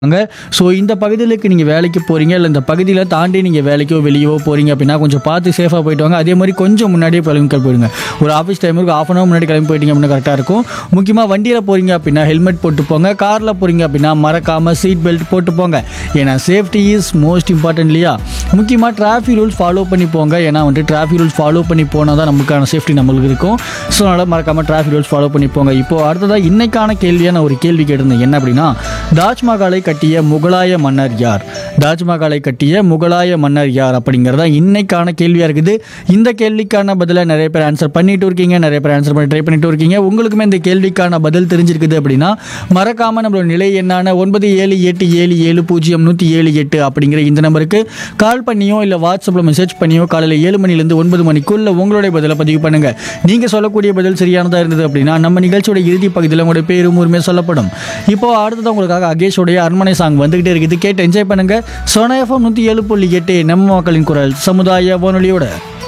அங்க ஸோ இந்த பகுதிகளுக்கு நீங்கள் வேலைக்கு போகிறீங்க இல்லை இந்த பகுதியில் தாண்டி நீங்கள் வேலைக்கோ வெளியவோ போகிறீங்க அப்படின்னா கொஞ்சம் பார்த்து சேஃபாக போயிட்டு வாங்க அதே மாதிரி கொஞ்சம் முன்னாடியே கிளம்பி போயிடுங்க ஒரு ஆஃபீஸ் டைமுக்கு ஆஃப் அன் ஹவர் முன்னாடி கிளம்பி போயிட்டீங்க அப்படின்னா கரெக்டாக இருக்கும் முக்கியமாக வண்டியில் போகிறீங்க அப்படின்னா ஹெல்மெட் போட்டு போங்க காரில் போகிறீங்க அப்படின்னா மறக்காமல் சீட் பெல்ட் போட்டு போங்க ஏன்னா சேஃப்டி இஸ் மோஸ்ட் இம்பார்ட்டன்ட் இல்லையா முக்கியமாக டிராஃபிக் ரூல்ஸ் ஃபாலோ பண்ணி போங்க ஏன்னா வந்துட்டு டிராஃபிக் ரூல்ஸ் ஃபாலோ பண்ணி போனால் தான் நமக்கான சேஃப்டி நம்மளுக்கு இருக்கும் ஸோ அதனால் மறக்காமல் டிராஃபிக் ரூல்ஸ் ஃபாலோ பண்ணி போங்க இப்போ அடுத்ததாக இன்னைக்கான கேள்வியாக நான் ஒரு கேள்வி கேட்டிருந்தேன் என்ன அப்படின்னா தாஜ்மஹாலை கட்டிய முகலாய மன்னர் யார் தாஜ்மஹாலை கட்டிய முகலாய மன்னர் யார் அப்படிங்கிறதா இன்னைக்கான கேள்வியாக இருக்குது இந்த கேள்விக்கான பதிலை நிறைய பேர் ஆன்சர் பண்ணிட்டு இருக்கீங்க நிறைய பேர் ஆன்சர் பண்ணி ட்ரை பண்ணிட்டு இருக்கீங்க உங்களுக்குமே இந்த கேள்விக்கான பதில் தெரிஞ்சிருக்குது அப்படின்னா மறக்காம நம்மளோட நிலை என்னான ஒன்பது ஏழு எட்டு ஏழு ஏழு பூஜ்ஜியம் நூற்றி ஏழு எட்டு அப்படிங்கிற இந்த நம்பருக்கு கால் பண்ணியோ இல்லை வாட்ஸ்அப்பில் மெசேஜ் பண்ணியோ காலையில் ஏழு மணிலேருந்து ஒன்பது மணிக்குள்ள உங்களுடைய பதிலை பதிவு பண்ணுங்க நீங்க சொல்லக்கூடிய பதில் சரியானதா இருந்தது அப்படின்னா நம்ம நிகழ்ச்சியோட இறுதி பகுதியில் உங்களுடைய பேரும் உரிமையும் சொல்லப்படும் இப்போ அடுத்தது உங்களுக்காக அகேஷோடைய அரண்மனை சாங் வந்துகிட்டே இருக்குது கேட்டு என்ஜாய் பண்ணுங்க சோனா எஃப்எம் நூற்றி ஏழு புள்ளி எட்டு நம்ம மக்களின் குரல் சமுதாய வானொலியோட